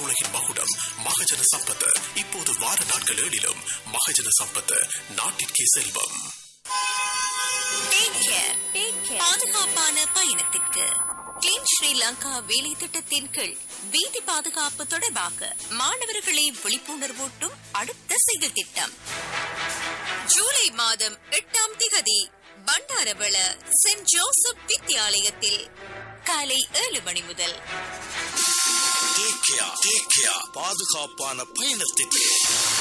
உலகின் மகுடம் மகஜன சம்பத் இப்போது வார நாட்கள் ஏழிலும் மகஜன சம்பத் நாட்டிற்கே செல்வம் Take care. பாதுகாப்பான பயணத்திற்கு கிளீன் ஸ்ரீலங்கா வேலை திட்டத்தின் கீழ் வீதி பாதுகாப்பு தொடர்பாக மாணவர்களை விழிப்புணர்வூட்டும் அடுத்த செயல் திட்டம் ஜூலை மாதம் எட்டாம் திகதி பண்டாரவள சென்ட் ஜோசப் வித்தியாலயத்தில் காலை ஏழு மணி முதல் பாதுகாப்பான பயணத்திற்கு